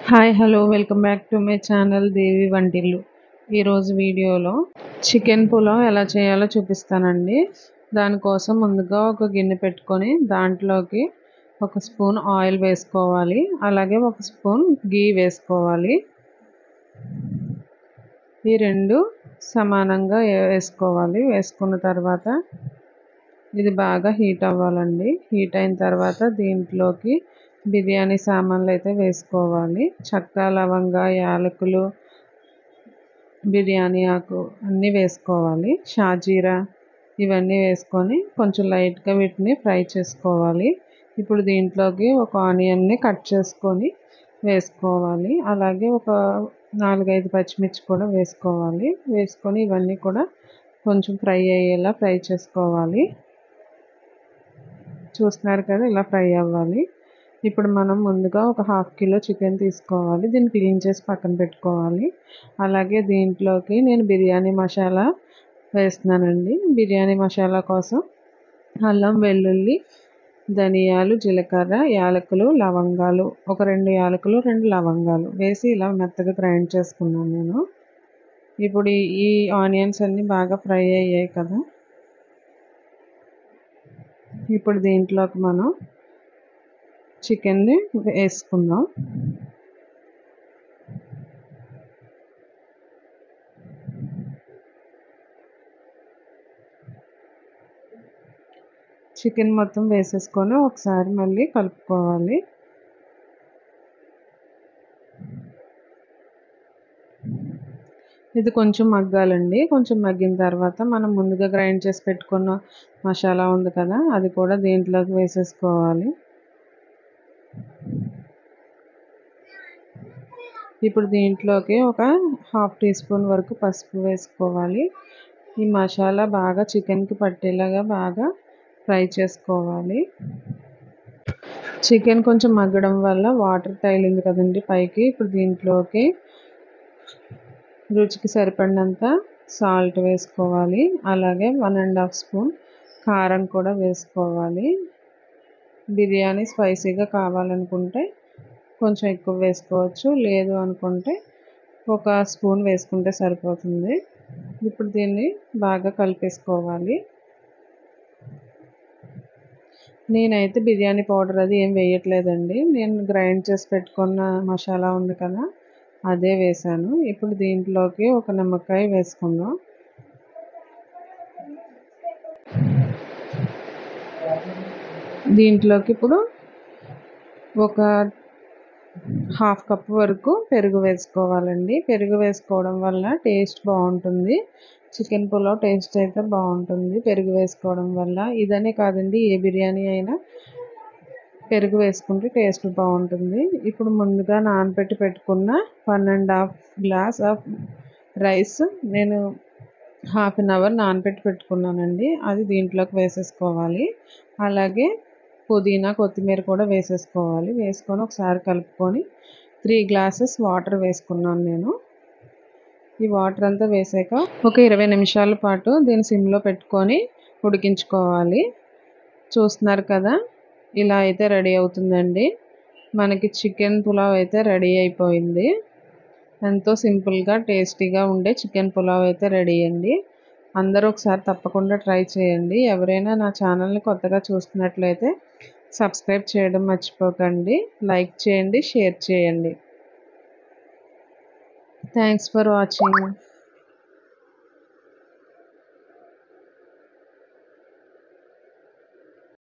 hi hello welcome back to my channel Devi Vantillu ఈరోజు వీడియోలో chicken pulao ఎలా చేయాలో చూపిస్తానండి దానికోసం ముందుగా ఒక గిన్నె పెట్టుకొని దాంట్లోకి ఒక స్పూన్ ఆయిల్ వేసుకోవాలి అలాగే ఒక స్పూన్ గీ వేసుకోవాలి ఈ రెండు సమానంగా వేసుకోవాలి వేసుకున్న తర్వాత ఇది బాగా హీట్ అవ్వాలండి హీట్ అయిన తర్వాత దీంట్లోకి బిర్యానీ సామాన్లు అయితే వేసుకోవాలి చెక్క లవంగ యాలకులు బిర్యానీ ఆకు అన్నీ వేసుకోవాలి షాజీరా ఇవన్నీ వేసుకొని కొంచెం లైట్గా వీటిని ఫ్రై చేసుకోవాలి ఇప్పుడు దీంట్లోకి ఒక ఆనియన్ని కట్ చేసుకొని వేసుకోవాలి అలాగే ఒక నాలుగైదు పచ్చిమిర్చి కూడా వేసుకోవాలి వేసుకొని ఇవన్నీ కూడా కొంచెం ఫ్రై అయ్యేలా ఫ్రై చేసుకోవాలి చూస్తున్నారు కదా ఇలా ఫ్రై అవ్వాలి ఇప్పుడు మనం ముందుగా ఒక హాఫ్ కిలో చికెన్ తీసుకోవాలి దీన్ని క్లీన్ చేసి పక్కన పెట్టుకోవాలి అలాగే దీంట్లోకి నేను బిర్యానీ మసాలా వేస్తున్నానండి బిర్యానీ మసాలా కోసం అల్లం వెల్లుల్లి ధనియాలు జీలకర్ర యాలకులు లవంగాలు ఒక రెండు యాలకులు రెండు లవంగాలు వేసి ఇలా మెత్తగా గ్రైండ్ చేసుకున్నాను నేను ఇప్పుడు ఈ ఆనియన్స్ అన్నీ బాగా ఫ్రై అయ్యాయి కదా ఇప్పుడు దీంట్లోకి మనం చికెన్ని వేసుకుందాం చికెన్ మొత్తం వేసేసుకొని ఒకసారి మళ్ళీ కలుపుకోవాలి ఇది కొంచెం మగ్గాలండి కొంచెం మగ్గిన తర్వాత మనం ముందుగా గ్రైండ్ చేసి పెట్టుకున్న మసాలా ఉంది కదా అది కూడా దీంట్లోకి వేసేసుకోవాలి ఇప్పుడు దీంట్లోకి ఒక హాఫ్ టీ స్పూన్ వరకు పసుపు వేసుకోవాలి ఈ మసాలా బాగా చికెన్కి పట్టేలాగా బాగా ఫ్రై చేసుకోవాలి చికెన్ కొంచెం మగ్గడం వల్ల వాటర్ తగిలింది కదండి పైకి ఇప్పుడు దీంట్లోకి రుచికి సరిపడినంత సాల్ట్ వేసుకోవాలి అలాగే వన్ అండ్ హాఫ్ స్పూన్ కారం కూడా వేసుకోవాలి బిర్యానీ స్పైసీగా కావాలనుకుంటే కొంచెం ఎక్కువ వేసుకోవచ్చు లేదు అనుకుంటే ఒక స్పూన్ వేసుకుంటే సరిపోతుంది ఇప్పుడు దీన్ని బాగా కలిపేసుకోవాలి నేనైతే బిర్యానీ పౌడర్ అది ఏం వేయట్లేదండి నేను గ్రైండ్ చేసి పెట్టుకున్న మసాలా ఉంది కదా అదే వేసాను ఇప్పుడు దీంట్లోకి ఒక నిమ్మకాయ వేసుకుందాం దీంట్లోకి ఇప్పుడు ఒక హాఫ్ కప్ వరకు పెరుగు వేసుకోవాలండి పెరుగు వేసుకోవడం వల్ల టేస్ట్ బాగుంటుంది చికెన్ పులావ్ టేస్ట్ అయితే బాగుంటుంది పెరుగు వేసుకోవడం వల్ల ఇదనే కాదండి ఏ బిర్యానీ అయినా పెరుగు వేసుకుంటే టేస్ట్ బాగుంటుంది ఇప్పుడు ముందుగా నానబెట్టి పెట్టుకున్న one and half glass of rice నేను హాఫ్ అన్ అవర్ నానబెట్టి పెట్టుకున్నానండి అది దీంట్లోకి వేసేసుకోవాలి అలాగే పుదీనా కొత్తిమీర కూడా వేసేసుకోవాలి వేసుకొని ఒకసారి కలుపుకొని త్రీ గ్లాసెస్ వాటర్ వేసుకున్నాను నేను ఈ వాటర్ అంతా వేసాక ఒక ఇరవై నిమిషాల పాటు దీన్ని సిమ్లో పెట్టుకొని ఉడికించుకోవాలి చూస్తున్నారు కదా ఇలా అయితే రెడీ అవుతుందండి మనకి చికెన్ పులావ్ అయితే రెడీ అయిపోయింది ఎంతో సింపుల్గా టేస్టీగా ఉండే చికెన్ పులావ్ అయితే రెడీ అండి అందరూ ఒకసారి తప్పకుండా ట్రై చేయండి ఎవరైనా నా ఛానల్ని కొత్తగా చూస్తున్నట్లయితే సబ్స్క్రైబ్ చేయడం మర్చిపోకండి లైక్ చేయండి షేర్ చేయండి థ్యాంక్స్ ఫర్ వాచింగ్